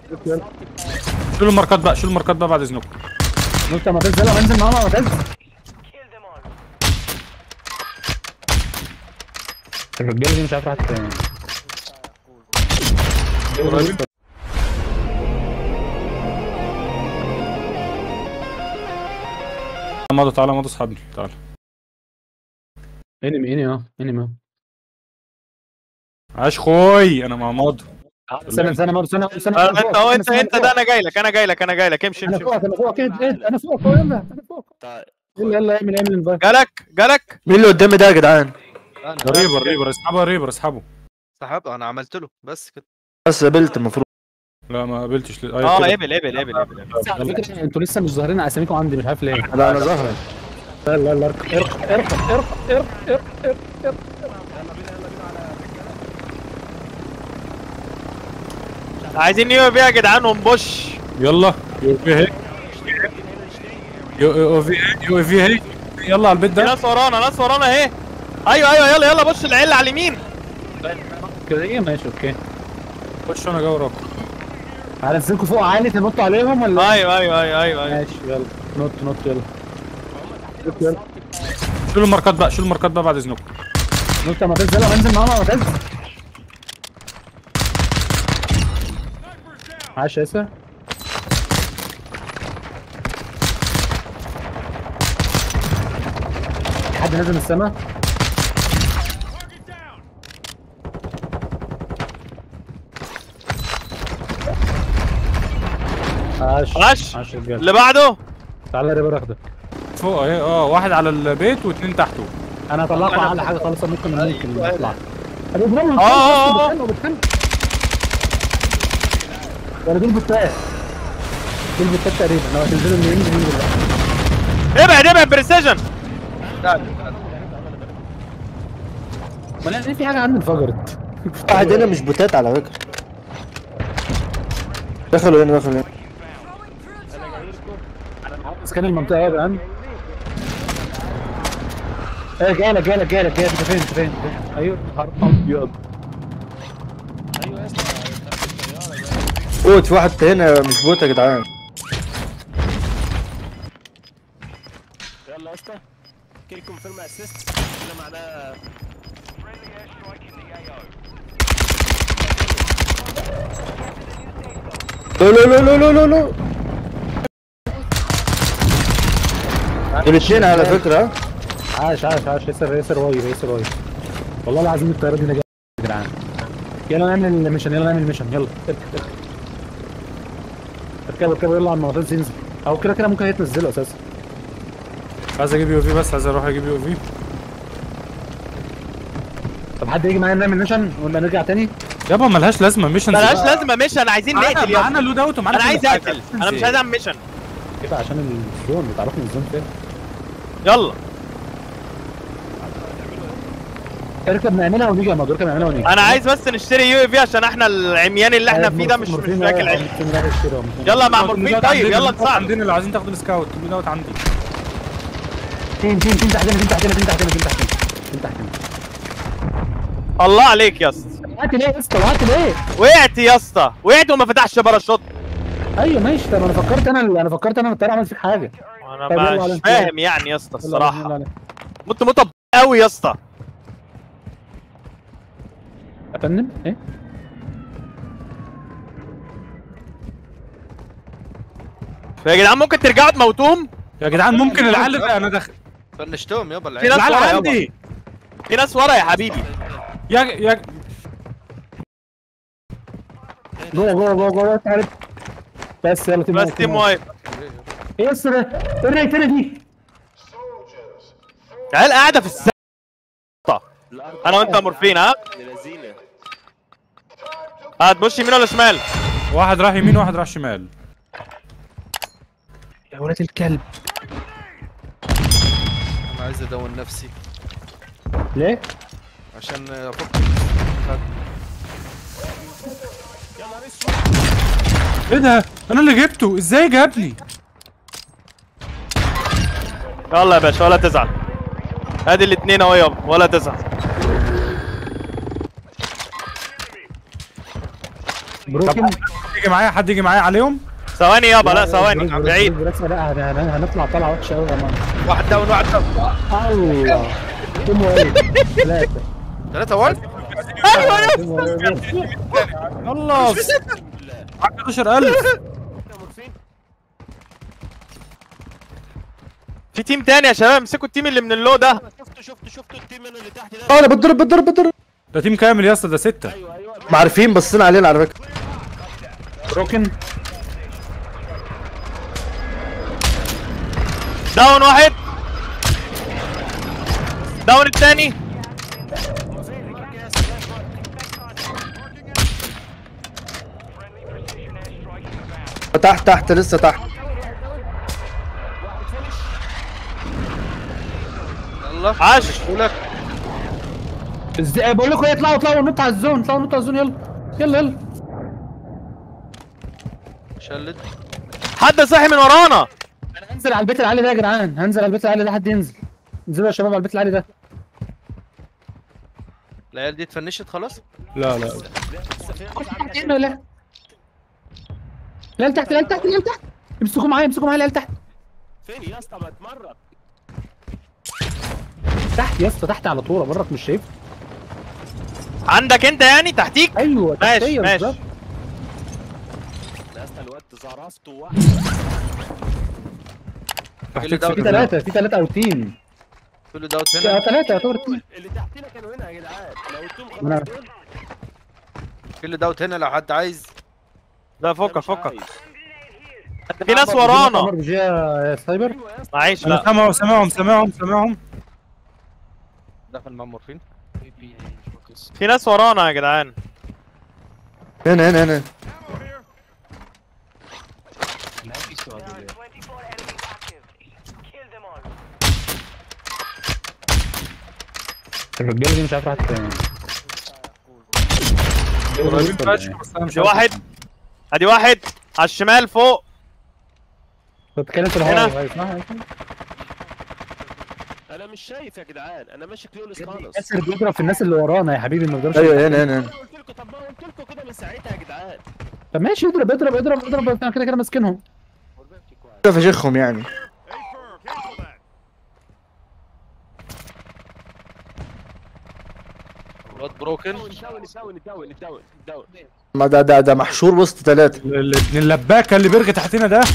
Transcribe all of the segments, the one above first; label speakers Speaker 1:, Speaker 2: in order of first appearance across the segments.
Speaker 1: يلا
Speaker 2: شيلوا الماركات بقى شيلوا الماركات بقى بعد اذنكم
Speaker 1: نط يا معتز يلا انزل معانا يا معتز الرجاله دي مش عارف راحت فين
Speaker 2: قريبين. مضوا تعالى مضوا اصحابي تعالى
Speaker 1: انمي انمي اه انمي اه
Speaker 2: عاش خوي انا مع ماضو
Speaker 1: استنى استنى مرة استنى استنى
Speaker 3: آه، انت هو انت انت ده انا جاي لك انا جاي لك انا جاي لك امشي
Speaker 1: انا
Speaker 3: امشي
Speaker 1: فوقك انا فوقك إيه، إيه، انا فوقك أهو، يلا انا فوقك يلا يلا اعمل اعمل انفايت
Speaker 3: جالك جالك
Speaker 4: مين اللي قدامي ده يا جدعان
Speaker 2: ريبر ريبر اسحبها ريبر اسحبه
Speaker 5: سحب انا عملت له بس كده
Speaker 4: بس قابلت المفروض
Speaker 2: لا ما قابلتش ليه
Speaker 3: اه
Speaker 2: كده.
Speaker 3: قبل قبل قبل قبل
Speaker 1: بس على فكره انتوا لسه مش ظاهرين اساميكم عندي مش عارف ليه
Speaker 4: لا انا ظهر
Speaker 1: لا لا لا ارقى ارقى ارقى ارقى ارقى ارقى ارقى
Speaker 3: عايزين نيو بيها يا جدعان ونبش
Speaker 2: يلا يو في هي يو يو في يو في هي يلا على البيت
Speaker 3: في
Speaker 2: ده
Speaker 3: ناس ورانا ناس ورانا اهي ايوه ايوه يلا يلا بص العيال على اليمين
Speaker 1: كده ايه ماشي اوكي
Speaker 2: خش انا جاي وراكم
Speaker 1: هنزلكم فوق عالي تنطوا عليهم ولا
Speaker 3: ايوه ايوه ايوه ايوه ايوه
Speaker 1: ماشي يلا نط نط يلا نط يلا
Speaker 2: شيلوا الماركات بقى شيلوا الماركات بقى بعد اذنكم
Speaker 1: نط يا معتز يلا انزل معانا يا معتز عاش ياسر في حد نازل من السما عاش
Speaker 3: عاش.
Speaker 1: عاش يا رجاله
Speaker 3: اللي بعده
Speaker 1: تعالى يا ريبر اخدك
Speaker 2: فوق اهي اه واحد على البيت واثنين تحته
Speaker 1: انا هطلعكم على حاجه خالص ممكن ممكن نطلع ابو ابراهيم
Speaker 3: آه، آه، آه.
Speaker 1: بتخانقوا بتخانقوا ولا دول بتاع دول بتاع تقريبا لو هتنزلوا منين منين دلوقتي
Speaker 3: ابعد ابعد بريسيجن
Speaker 1: ما انا في حاجه عندي انفجرت
Speaker 4: واحد هنا مش بوتات على فكره دخلوا هنا دخلوا هنا
Speaker 1: بس كان المنطقه يا جدعان ايه جايلك جايلك جايلك جايلك انت فين انت فين فين؟ ايوه نهار ابيض
Speaker 4: بوت في واحد هنا مش بوت يا جدعان
Speaker 6: يلا يا اسطى كيل كونفيرم اسيست كده معناها
Speaker 4: لو لو لو لو لو لو لو دول اتنين على فكره ها؟
Speaker 1: عاش عاش عاش ياسر ياسر واي ياسر واي والله العظيم الطياره دي نجاح يا جدعان يلا نعمل الميشن يلا نعمل الميشن يلا اركب اركب اركب اركب يلا على المعتز ينزل او كده كده ممكن يتنزلوا اساسا
Speaker 2: عايز اجيب يو في بس عايز اروح اجيب يو في
Speaker 1: طب حد يجي معايا نعمل ميشن ولا نرجع تاني
Speaker 2: يابا ملهاش لازمه ميشن
Speaker 3: ملهاش لازمه ميشن عايزين نقتل يا
Speaker 2: معانا لود اوت ومعانا
Speaker 3: انا عايز
Speaker 2: كل حاجة.
Speaker 3: اقتل انا مش عايز اعمل ميشن
Speaker 1: كده عشان الزون بتعرفني الزون فين
Speaker 3: يلا
Speaker 1: اركب نعملها ونيجي يا مدور اركب نعملها ونيجي
Speaker 3: انا عايز بس نشتري يو في عشان احنا العميان اللي احنا فيه ده مش مش
Speaker 1: مورفين،
Speaker 3: واكل
Speaker 1: آه،
Speaker 3: عيش
Speaker 1: مورفين، لا، اشتري، مورفين.
Speaker 3: يلا مع
Speaker 2: اللود
Speaker 3: مورفين
Speaker 2: أوت
Speaker 3: طيب
Speaker 2: عندنا،
Speaker 3: يلا
Speaker 2: اللود أوت
Speaker 3: نساعد
Speaker 2: عندنا اللي عايزين تاخدوا السكاوت اللود اوت عندي
Speaker 1: تين تين تين تحتنا تين تحتنا تين تحتنا تين تحتنا تين تحتنا
Speaker 3: الله عليك يا اسطى
Speaker 1: وقعت ليه يا اسطى وقعت ليه؟
Speaker 3: وقعت يا اسطى وقعت وما فتحش باراشوت
Speaker 1: ايوه ماشي طب انا فكرت انا انا فكرت انا الطياره عملت فيك حاجه
Speaker 3: انا
Speaker 1: طيب يلا
Speaker 3: مش
Speaker 1: على
Speaker 3: فاهم يعني يا اسطى
Speaker 1: يلا، يلا،
Speaker 3: الصراحه
Speaker 1: يلا.
Speaker 3: مت مت قوي يا اسطى
Speaker 1: يا فندم ايه؟
Speaker 3: يا جدعان ممكن ترجعوا تموتوهم
Speaker 2: يا جدعان ممكن العيال انا داخل
Speaker 5: فنشتهم يابا
Speaker 3: في
Speaker 5: العيال
Speaker 3: ناس
Speaker 2: العيال
Speaker 3: ورا
Speaker 2: عندي
Speaker 3: يابا في ناس ورا يا حبيبي
Speaker 2: يا يا
Speaker 1: جوه جوه جوه جوه تعالى بس يلا تيم
Speaker 3: بس
Speaker 1: وايب،
Speaker 3: تيم وايب
Speaker 1: ايه يا اسطى ده؟ ايه الريتنه دي؟
Speaker 3: العيال قاعده في السقف انا وانت مورفين ها
Speaker 6: لذينه
Speaker 3: هتبص يمين ولا شمال
Speaker 2: واحد راح يمين واحد راح شمال
Speaker 1: يا ولاد الكلب
Speaker 5: انا عايز ادون نفسي
Speaker 1: ليه؟
Speaker 5: عشان افك
Speaker 2: ايه ده انا اللي جبته ازاي جابني
Speaker 3: يلا يا باشا ولا تزعل ادي الاثنين اهو يابا ولا تزعل
Speaker 1: بروكن
Speaker 2: يجي معايا حد يجي معايا عليهم
Speaker 3: ثواني يابا لا ثواني بعيد
Speaker 1: لا هن- هن- هنطلع طلعه وحشه قوي يا مان
Speaker 5: واحد داون واحد داون
Speaker 1: الله تيمو ايه ثلاثه
Speaker 5: ثلاثة وان
Speaker 1: تيمو إيه؟
Speaker 2: الله 11000
Speaker 6: مورفين
Speaker 3: في تيم تاني يا شباب امسكوا التيم اللي من اللو ده
Speaker 6: شفته شفته شفته التيم اللي تحت ده
Speaker 4: اه انا بتضرب بتضرب بتضرب
Speaker 2: ده تيم كامل يا اسطى ده ستة
Speaker 6: ايوه ايوه
Speaker 4: ما عارفين بصين علينا على فكره
Speaker 1: بروكن
Speaker 3: داون واحد داون التاني
Speaker 4: تحت تحت لسه تحت
Speaker 5: يلا
Speaker 3: عاش
Speaker 5: لك
Speaker 1: ازاي بقول لكم ايه اطلعوا اطلعوا نط على الزون اطلعوا نط على الزون يلا يلا يلا
Speaker 5: شلت
Speaker 3: حد صاحي من ورانا
Speaker 1: انا هنزل على البيت العالي ده يا جدعان هنزل على البيت العالي ده حد ينزل انزلوا يا شباب على البيت العالي ده
Speaker 5: العيال دي اتفنشت خلاص
Speaker 2: لا لا
Speaker 1: تحت هنا ولا لا تحت لا تحت لا تحت امسكوا معايا امسكوا معايا لا تحت
Speaker 6: فين يا اسطى ما اتمرن
Speaker 1: تحت يا اسطى تحت على طول برك مش شايف
Speaker 3: عندك انت يعني تحتيك
Speaker 1: ايوه
Speaker 3: ماشي،
Speaker 1: تحتية
Speaker 3: ماشي.
Speaker 1: بالظبط.
Speaker 6: يا اسطى الواد زرفته واحد
Speaker 5: اللي داون
Speaker 1: في ثلاثة في ثلاثة او تيم
Speaker 5: كله داوت
Speaker 1: في
Speaker 5: هنا
Speaker 1: ثلاثة يعتبر تيم
Speaker 6: اللي تحتنا كانوا هنا يا جدعان لو التيم
Speaker 1: أنا-
Speaker 6: خلاص دول
Speaker 5: كله داوت هنا لو حد عايز
Speaker 3: لا
Speaker 6: أنا
Speaker 3: فكك
Speaker 6: مش
Speaker 3: فكك
Speaker 6: عايز.
Speaker 3: في ناس
Speaker 1: عمر
Speaker 3: ورانا
Speaker 1: بيجي يا سايبر
Speaker 6: ايوه يا اسطى
Speaker 3: معيش
Speaker 2: انا
Speaker 3: لا
Speaker 2: سامعهم سامعهم سامعهم سامعهم
Speaker 5: دخل مع مورفين
Speaker 3: في ناس ورانا يا جدعان
Speaker 4: هنا هنا هنا
Speaker 1: الرجالة دي مش عارف راحت فين
Speaker 2: قريبين فشخ بس انا مش
Speaker 3: دي
Speaker 2: عارف
Speaker 3: واحد ادي واحد على الشمال فوق
Speaker 1: بتتكلم في
Speaker 3: هنا.
Speaker 1: الهواء اسمعها
Speaker 6: انا مش شايف يا جدعان انا ماشي كلولس خالص
Speaker 1: ياسر بيضرب في الناس اللي ورانا يا حبيبي ما بيقدرش
Speaker 4: ايوه هنا هنا هنا
Speaker 6: قلت لكم طب ما قلت لكم كده من ساعتها يا جدعان
Speaker 1: طب ماشي اضرب اضرب اضرب اضرب احنا كده كده ماسكينهم
Speaker 4: فشخهم يعني
Speaker 5: الواد بروكن
Speaker 6: داون داون داون داون داون داون
Speaker 4: ما ده ده ده محشور وسط ثلاثة
Speaker 2: ال- ال- ابن اللباكه اللي بيرجع تحتنا ده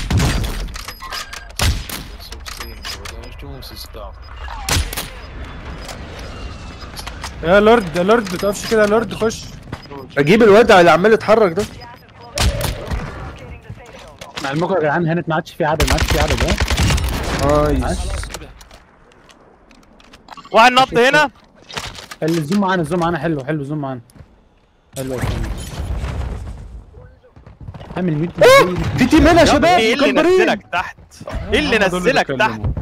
Speaker 2: يا لورد يا لورد ما تقفش كده يا لورد خش
Speaker 4: اجيب الواد اللي عمال يتحرك ده
Speaker 1: مع المكر يا جدعان هانت ما عادش في عدد ما عادش في عدد ها
Speaker 4: نايس
Speaker 3: واحد نط هنا
Speaker 1: الزوم معانا الزوم معانا حلو حلو الزوم معانا حلو يا سامي. اعمل ميوت
Speaker 4: في تيم هنا يا شباب
Speaker 3: ايه اللي
Speaker 4: مكبرين
Speaker 3: نزلك تحت ايه اللي
Speaker 2: هم دول
Speaker 3: نزلك
Speaker 2: بيتكلموا.
Speaker 3: تحت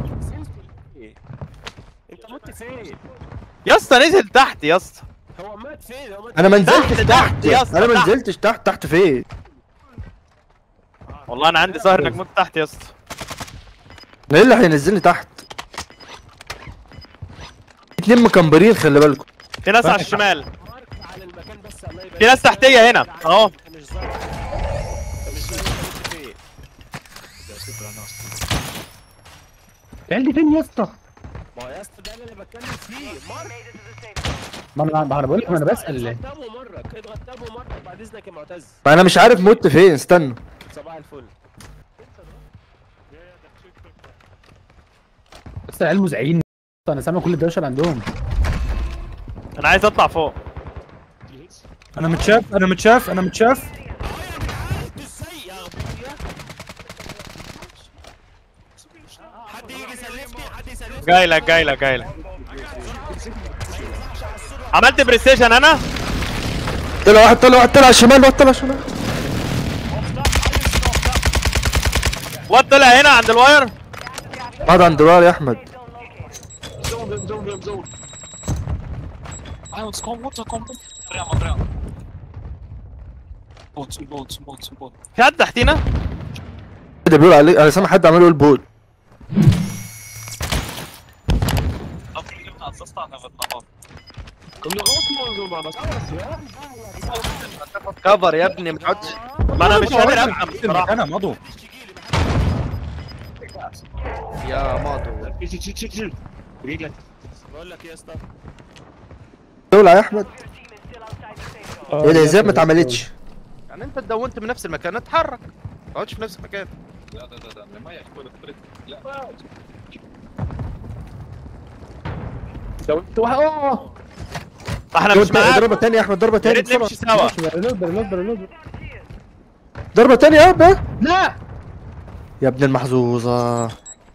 Speaker 6: انت مت فين
Speaker 3: يا اسطى نزل تحت يا اسطى
Speaker 6: هو مات فين هو مات
Speaker 4: انا ما
Speaker 3: تحت،
Speaker 4: نزلتش
Speaker 3: تحت
Speaker 4: تحت
Speaker 3: يا اسطى،
Speaker 4: انا ما
Speaker 3: تحت.
Speaker 4: نزلتش تحت تحت فين
Speaker 3: والله انا عندي ظاهر انك مت تحت يا اسطى
Speaker 4: انا ايه اللي هينزلني تحت اتنين مكمبرين خلي بالكم
Speaker 3: في ناس على الشمال
Speaker 6: مارك على المكان بس الله يبارك
Speaker 3: في ناس تحتيه هنا اهو
Speaker 6: انت مش ظاهر انت مش ظاهر انت فين
Speaker 1: العيال دي فين يا اسطى؟
Speaker 6: ما هو يا اسطى ده اللي انا بتكلم فيه مارك
Speaker 1: ما انا ما انا بقول لك ما انا بسال
Speaker 6: اضغط تابو مرك اضغط تابو مرك بعد اذنك يا معتز
Speaker 4: ما انا مش عارف مت فين استنى
Speaker 6: صباح الفل
Speaker 1: بس العيال مزعجين انا سامع كل الدوشه اللي عندهم
Speaker 3: انا عايز اطلع فوق
Speaker 2: انا متشاف انا متشاف انا متشاف
Speaker 6: ازاي يا ابويا حد يجي يسلفني حد يسلفني
Speaker 3: جاي لك جاي لك جاي لك عملت بريستيشن انا
Speaker 4: طلع واحد طلع واحد طلع على الشمال واحد طلع على الشمال
Speaker 3: واد طلع هنا عند الواير
Speaker 4: واحد عند الوار يا احمد
Speaker 3: في حد تحتينا
Speaker 4: ده بيقول عليك انا سامع حد عمال يقول بود
Speaker 5: كفر يا ابني ما تقعدش
Speaker 3: ما انا مش قادر افهم بصراحه
Speaker 2: انا مضوا
Speaker 5: يا ماضو
Speaker 6: بقول لك يا اسطى
Speaker 4: دولة يا احمد ايه ده ازاي ما اتعملتش
Speaker 5: يعني انت اتدونت من نفس المكان اتحرك ما تقعدش في نفس المكان
Speaker 3: احنا مش معاك
Speaker 4: ضربة تانية يا احمد ضربة
Speaker 3: يا
Speaker 4: تانية
Speaker 3: ريت نمشي سوا
Speaker 1: بريلود بريلود بريلود
Speaker 4: ضربة تانية يا ابا
Speaker 1: لا
Speaker 4: يا ابن المحظوظة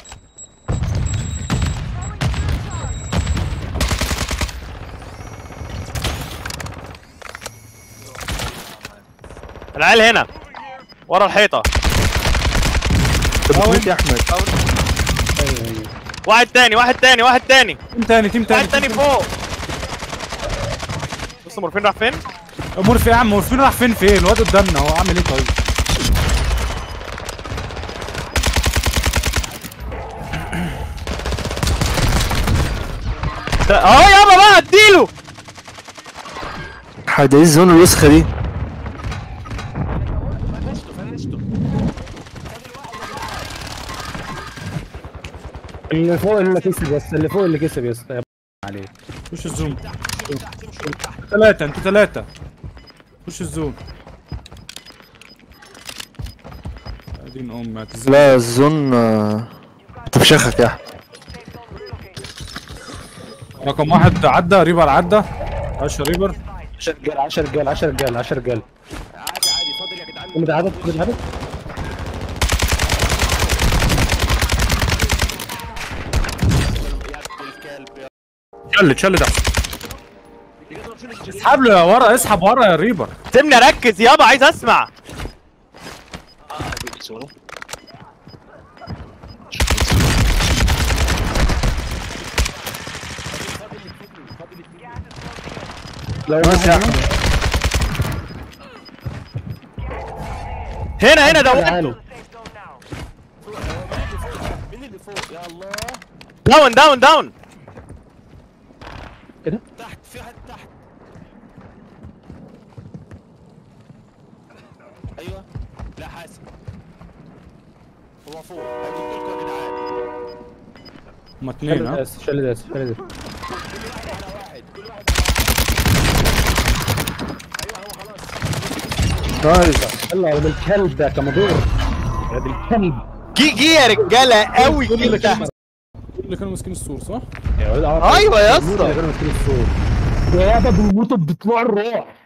Speaker 3: العيال هنا ورا الحيطه
Speaker 4: بتموت يا احمد
Speaker 3: واحد تاني واحد تاني واحد تاني
Speaker 2: تيم تاني تيم تاني
Speaker 3: واحد تاني فوق بص مورفين راح فين؟
Speaker 2: مورفي يا عم مورفين راح فين فين الواد قدامنا هو عامل ايه طيب
Speaker 3: ده- اهو يابا بقى اديله
Speaker 4: حد ايه الزون الوسخة دي
Speaker 1: اللي فوق اللي كسب بس اللي فوق اللي كسب يا اسطى عليه
Speaker 2: خش الزوم ثلاثة انتوا ثلاثة خش الزوم قاعدين ام اعتزال
Speaker 4: لا الزون آه، تفشخك يا احمد
Speaker 2: رقم واحد عدى ريبر عدى 10 ريبر
Speaker 1: 10 رجال 10 رجال 10 رجال 10 رجال
Speaker 6: عادي عادي فاضل يا جدعان
Speaker 1: كل ده عدد كل ده عدد
Speaker 6: يا ابن الكلب يا
Speaker 2: شل شل ده اسحب له يا ورا اسحب ورا يا ريبر
Speaker 3: سيبني اركز يابا عايز اسمع
Speaker 1: لو
Speaker 4: نايس يا احمد
Speaker 3: هنا هنا ده واحد
Speaker 1: تعالوا
Speaker 6: مين اللي فوق يا الله
Speaker 3: داون داون داون
Speaker 6: تحت في حد تحت ايوه لا حاسب هو فوق هينط لكم يا جدعان
Speaker 2: هما اتنين
Speaker 1: شل
Speaker 2: ها
Speaker 1: داس شل داس شل داس
Speaker 6: على واحد كل واحد ايوه هو خلاص
Speaker 4: نايس
Speaker 1: يلا يا ولد الكلب ده كمدور يا ولد الكلب
Speaker 3: جي جي يا رجاله قوي
Speaker 1: كل اللي
Speaker 3: كده
Speaker 1: كان
Speaker 2: اللي كانوا ماسكين السور صح؟
Speaker 1: يا ولد
Speaker 3: ايوه يا اسطى
Speaker 1: اللي كانوا ماسكين السور يا ده بيموتوا بطلوع الروح